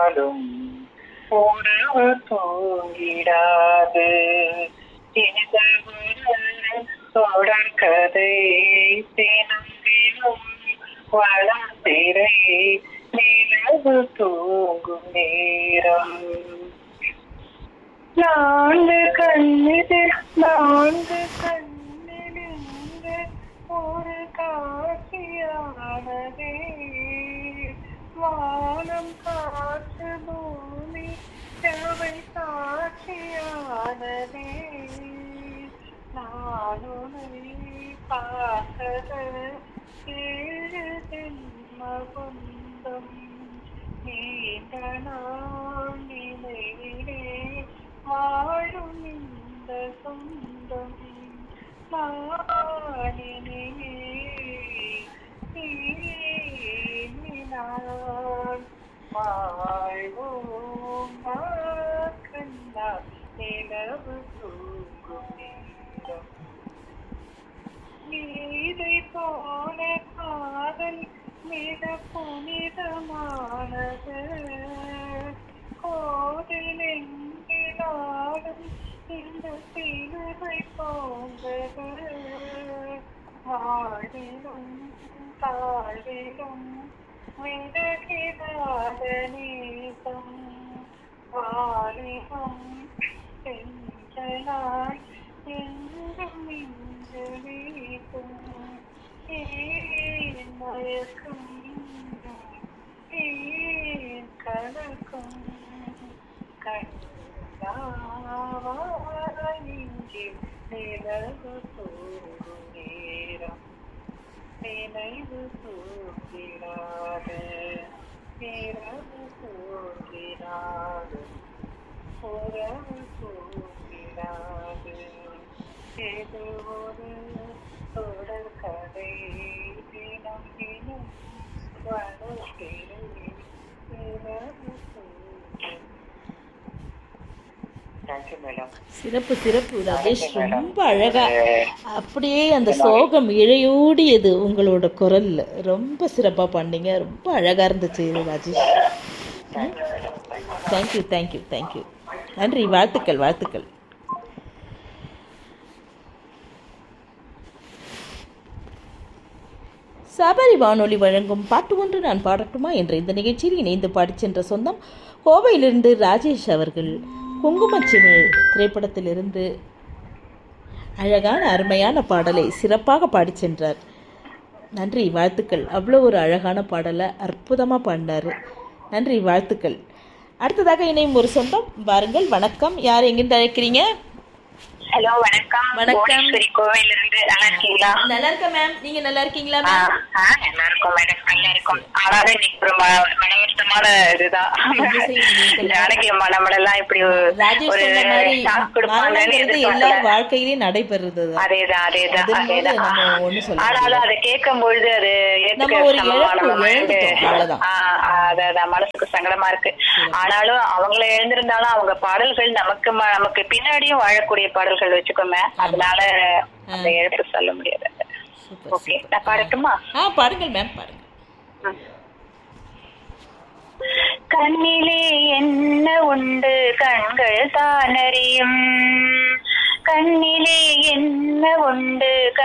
நாளும் உறவு தூங்கிடாது இது ஒரு தொடர்கதை தினம் தினம் வளர்த்திரை நிலவு தூங்கும் நேரம் நான்கு கண்ணில் நான்கு கண்ணிலிருந்து ஒரு காட்சியானதே வானம் காற்று பூமி செவை சாட்சியானதே நான் உன்னை பார்த்தது ஏழு ஜென்ம சொந்தம் நீண்ட நாள் நினைவிலே வாழும் இந்த சொந்தம் நானினே நான் வாழ்வோம் கண்ணா நிலவு தூங்கும் நேரம் நீதை போல காதல் மிக புனிதமானது கோதில் எங்கிலாடும் இந்த சிலுவை போன்றது வாழிலும் தாழ்விலும் விலகிடாத நேசம் வாலிபம் சென்றனாய் எங்கும் இன்று வீசும் ஏன் மயக்கம் ஏன் கலக்கம் கண்ணாவாயின்றி நிலவு தூங்கும் நேரம் நினைவு தூங்கினாது நிலவு தூங்கினாது உறவு தூங்கினாது இது ஒரு தொடர் கதை தினம் தினம் வளர்கிறேன் நிலவு தூங்கும் தேங்க்யூ மேடம் சிறப்பு சிறப்பு ராஜேஷ் ரொம்ப அழகா அப்படியே அந்த சோகம் இழையோடியது உங்களோட குரல்ல ரொம்ப சிறப்பா பண்ணீங்க ரொம்ப அழகா இருந்துச்சு ராஜேஷ் தேங்க்யூ தேங்க்யூ தேங்க்யூ நன்றி வாழ்த்துக்கள் வாழ்த்துக்கள் சபரி வானொலி வழங்கும் பாட்டு ஒன்று நான் பாடட்டுமா என்ற இந்த நிகழ்ச்சியில் இணைந்து பாடிச் சென்ற சொந்தம் கோவையிலிருந்து ராஜேஷ் அவர்கள் குங்குமச்சிமிழ் திரைப்படத்திலிருந்து அழகான அருமையான பாடலை சிறப்பாக பாடிச் சென்றார் நன்றி வாழ்த்துக்கள் அவ்வளோ ஒரு அழகான பாடலை அற்புதமாக பாடினார் நன்றி வாழ்த்துக்கள் அடுத்ததாக இணையும் ஒரு சொந்தம் வாருங்கள் வணக்கம் யார் எங்கிருந்து அழைக்கிறீங்க ஹலோ வணக்கம் வணக்கம். புவனேஸ்வரி கோவையில இருந்து நல்லா இருக்கீங்களா நல்லா இருக்கேன் மேம் நீங்க நல்லா இருக்கீங்களா ஆ, மேம் ஆ, நல்லா இருக்கும் மேடம் நல்லா இருக்கும் ஆனாலும் இன்னைக்கு ஒரு ம- மனவருத்தமான இதுதான் அது சரி, நீங்க- ஜானகி அம்மா நம்மளெல்லாம் இப்படி ஒரு ராஜேஷ் சொன்ன மாதிரி shock கொடுப்பாங்கன்னு மரணங்கிறது எல்லார் எதிர்பார்க்கல. வாழ்க்கையிலேயும் நடைபெறுறது தான் அதேதான் அதேதான் அதும்போது அதேதான் நம்ம ஒண்ணும் சொல்ல ஆனாலும் அதை கேட்கும் பொழுது அது நம்ம ஒரு இழப்பு, இழந்துட்டோம், அவ்வளவுதான். அதான் மனசுக்கு சங்கடமா இருக்கு ஆனாலும் அவங்கள எழுந்திருந்தாலும் அவங்க பாடல்கள் நமக்கு ம- நமக்கு பின்னாடியும் வாழக்கூடிய பாடல்கள் வச்சுக்கோமே அதனால அந்த இழப்பு சொல்ல முடியாது சூப்பர் ஓகே நான் பாடட்டுமா ஆ பாடுங்கள் மேம் பாடுங்க கண்ணிலே என்ன உண்டு கண்கள் தான் அறியும் கண்ணிலே என்ன உண்டு